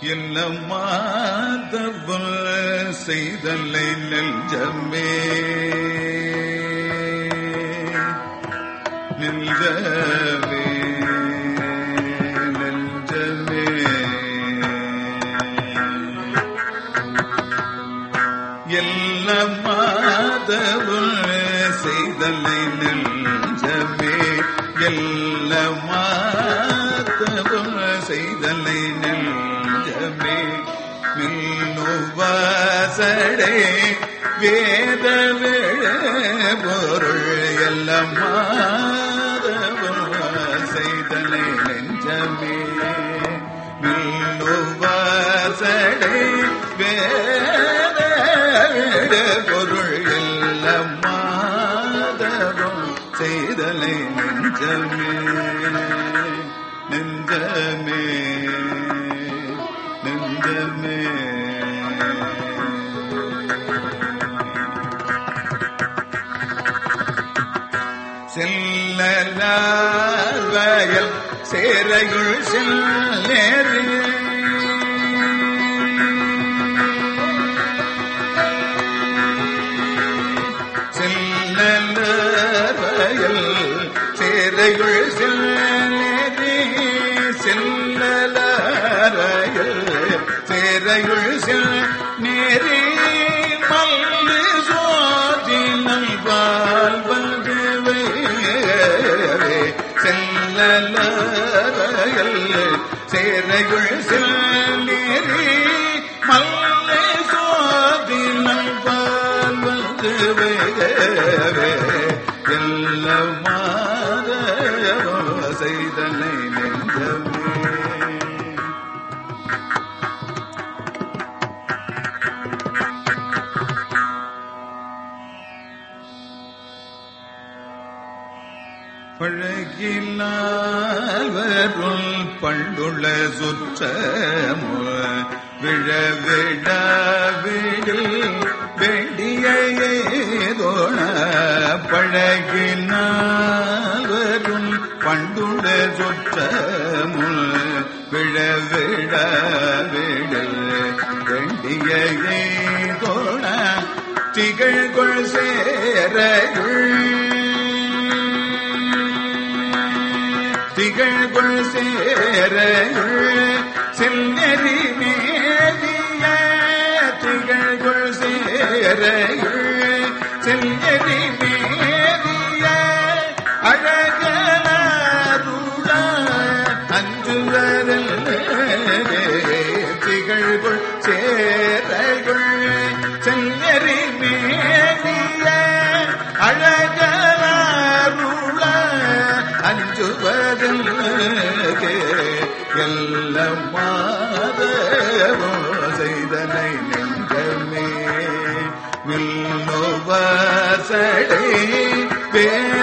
எல்லாம் மாதவல் செய்தலை நெஞ்சமே நெஞ்சமே நெஞ்சமே எல்லாம் மாதவல் செய்தலை நெஞ்சமே எல்லாம் மாதவல் செய்தலை நெஞ்சமே மில்லுவாசடே வேத பொருள் எல்லாம் மாதவல் செய்தலை நெஞ்சமே மில்லுவாசடே வேத பொருள் எல்லாம் மாதவம் செய்தலை நெஞ்சமே நெஞ்சமே நெஞ்சமே செல்லலால் சேரையுள் செல்லேறு செல்லல் சேரையுள் செல்லேறி செல்லலாரையில் சேரையுள் செல் நேரே மல்லு சோதி நல்வால் வந்தவே செல்லலாரையில் சேரையுள் செல் நேரே மல்லு சோதி நல்வால் வந்தவே எல்லமாத செய்தனை நெஞ்சமே பழகினால் வருள் பண்டுள்ள சுற்றமு விழ விட விடில் வெடியோண பழகினால் வரும் பண்டுள்ள சுற்றமு விழ விட விடில் வெண்டியோண திகழ்கொள் சேரையுள் திகழ்கொள் சேரையுள் செல்லறி மேதிய திகழ்கொள் சேரையுள் செல்லறி மேதிய அழகருள அஞ்சுவரல் திகழ்கொள் சேரையுள் செல்லறி மேதிய அழகருள அஞ்சுவதில் எல்லாம் மாதவோ செய்தனை நெஞ்சமே வில்லோவசடை வே